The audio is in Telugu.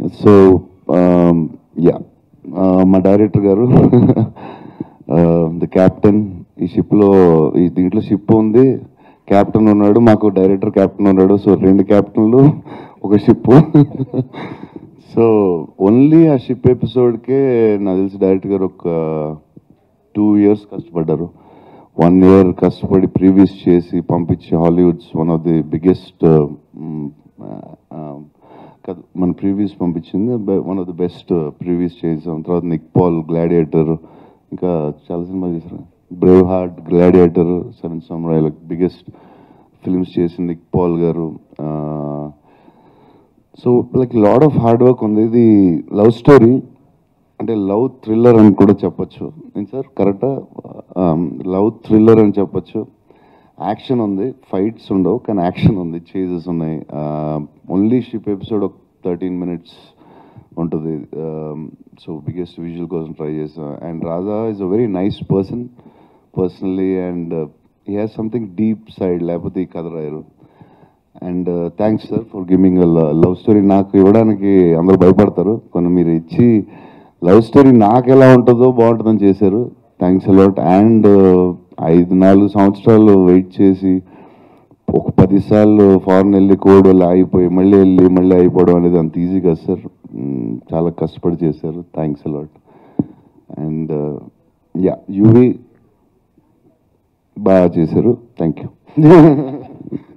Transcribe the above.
సో యా మా డైరెక్టర్ గారు ద క్యాప్టెన్ ఈ షిప్లో ఈ దీంట్లో షిప్ ఉంది క్యాప్టెన్ ఉన్నాడు మాకు డైరెక్టర్ క్యాప్టెన్ ఉన్నాడు సో రెండు క్యాప్టెన్లు ఒక షిప్ సో ఓన్లీ ఆ షిప్ ఎపిసోడ్కే నాకు తెలిసి డైరెక్టర్ గారు ఒక టూ ఇయర్స్ కష్టపడ్డారు వన్ ఇయర్ కష్టపడి ప్రీవియస్ చేసి పంపించి Hollywood's one of the biggest కాదు మన ప్రీవియస్ పంపించింది one of the best previous చేసాం తర్వాత నిక్ పాల్ గ్లాడియేటర్ ఇంకా చాలా సినిమాలు చేశారు Braveheart Gladiator Seven Samurai biggest films చేసింది నిక్ పాల్ గారు so like lot of hard work ఉంది ఇది లవ్ స్టోరీ అంటే లవ్ థ్రిల్లర్ అని కూడా చెప్పొచ్చు ఏం సార్ కరెక్టా లవ్ థ్రిల్లర్ అని చెప్పొచ్చు యాక్షన్ ఉంది ఫైట్స్ ఉండవు కానీ యాక్షన్ ఉంది చేజెస్ ఉన్నాయి ఓన్లీ షిప్ ఎపిసోడ్ ఒక థర్టీన్ మినిట్స్ ఉంటుంది సో బిగ్గెస్ట్ విజువల్ కోసం ట్రై చేసాం and Radha is a very nice person personally and he has something deep side లేకపోతే ఈ కథ రాయరు and thanks sir for giving love story నాకు ఇవ్వడానికి అందరూ భయపడతారు కొన్ని మీరు ఇచ్చి లవ్ స్టోరీ నాకు ఎలా ఉంటుందో బాగుంటుందని చేశారు థ్యాంక్స్ అలాట్ అండ్ ఐదు నాలుగు సంవత్సరాలు వెయిట్ చేసి ఒక పది సార్లు ఫారెన్ వెళ్ళి కోడ్ వల్ల ఆగిపోయి మళ్ళీ వెళ్ళి మళ్ళీ అయిపోవడం అనేది అంత ఈజీ కాదు సార్ మ్, చాలా కష్టపడి చేశారు థ్యాంక్స్ అలాట్ అండ్ యా యూవి బాగా చేశారు థ్యాంక్ యూ